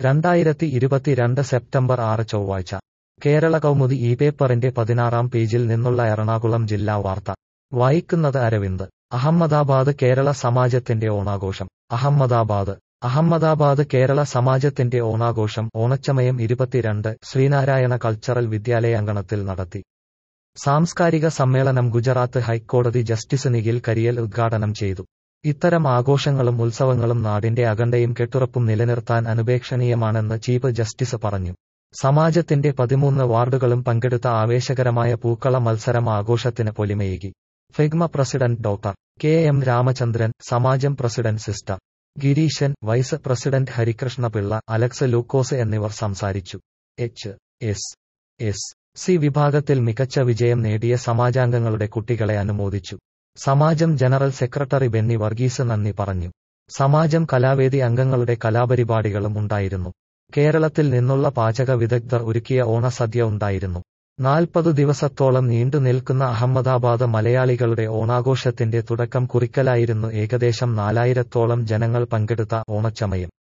രണ്ടായിരത്തി ഇരുപത്തിരണ്ട് സെപ്റ്റംബർ ആറ് ചൊവ്വാഴ്ച കേരള കൗമുദി ഈ പേപ്പറിന്റെ പതിനാറാം പേജിൽ നിന്നുള്ള എറണാകുളം ജില്ലാ വാർത്ത വായിക്കുന്നത് അരവിന്ദ് അഹമ്മദാബാദ് കേരള സമാജത്തിന്റെ ഓണാഘോഷം അഹമ്മദാബാദ് അഹമ്മദാബാദ് കേരള സമാജത്തിന്റെ ഓണാഘോഷം ഓണച്ചമയം ഇരുപത്തിരണ്ട് ശ്രീനാരായണ കൾച്ചറൽ വിദ്യാലയാങ്കണത്തിൽ നടത്തി സാംസ്കാരിക സമ്മേളനം ഗുജറാത്ത് ഹൈക്കോടതി ജസ്റ്റിസ് നിഖിൽ കരിയൽ ഉദ്ഘാടനം ചെയ്തു ഇത്തരം ആഘോഷങ്ങളും ഉത്സവങ്ങളും നാടിന്റെ അഖണ്ഡയും കെട്ടുറപ്പും നിലനിർത്താൻ അനുപേക്ഷണീയമാണെന്ന് ചീഫ് ജസ്റ്റിസ് പറഞ്ഞു സമാജത്തിന്റെ പതിമൂന്ന് വാർഡുകളും പങ്കെടുത്ത ആവേശകരമായ പൂക്കള മത്സരം ആഘോഷത്തിന് പൊലിമയേകി ഫെഗ്മ president doctor K M Ramachandran സമാജം president sister Gireeshan vice president Harikrishnapillai Alex Lukose എന്നിവർ സംസാരിച്ചു എച്ച് എസ് എസ് സി വിഭാഗത്തിൽ മികച്ച വിജയം നേടിയ സമാജാംഗങ്ങളുടെ കുട്ടികളെ അനുമോദിച്ചു സമാജം ജനറൽ സെക്രട്ടറി ബെന്നി വർഗീസ് നന്ദി പറഞ്ഞു സമാജം കലാവേദി അംഗങ്ങളുടെ കലാപരിപാടികളും ഉണ്ടായിരുന്നു കേരളത്തിൽ നിന്നുള്ള പാചക വിദഗ്ധർ ഒരുക്കിയ ഓണസദ്യ ഉണ്ടായിരുന്നു നാൽപ്പതു ദിവസത്തോളം നീണ്ടു നിൽക്കുന്ന അഹമ്മദാബാദ് മലയാളികളുടെ ഓണാഘോഷത്തിന്റെ തുടക്കം കുറിക്കലായിരുന്നു ഏകദേശം നാലായിരത്തോളം ജനങ്ങൾ പങ്കെടുത്ത ഓണച്ചമയം